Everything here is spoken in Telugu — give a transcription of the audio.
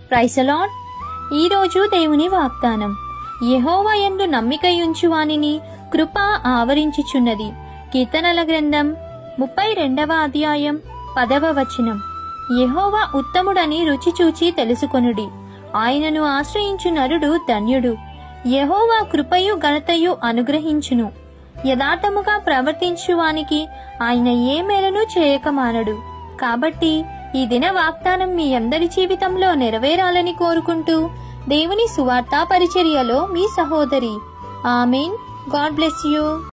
ప్రైసలాడ్ ఈరోజు దేవుని వాగ్దానం యెహోవా యందు నమ్మికయుంచు వానిని కృప ఆవరించుచున్నది కీర్తనల గ్రంథం ముప్పై రెండవ అధ్యాయం పదవ వచనం యెహోవా ఉత్తముడని రుచి చూచి తెలుసుకొనుడి ఆయనను ఆశ్రయించు నరుడు ధన్యుడు యెహోవా కృపయు ఘనతయు అనుగ్రహించును యథార్థముగా ప్రవర్తించువానికి ఆయన ఏ మేలను చేయక మానడు కాబట్టి ఈ దిన వాగ్దానం మీ అందరి జీవితంలో నెరవేరాలని కోరుకుంటూ దేవుని సువార్తా పరిచర్యలో మీ సహోదరి ఆమెన్ గాడ్ బ్లెస్ యూ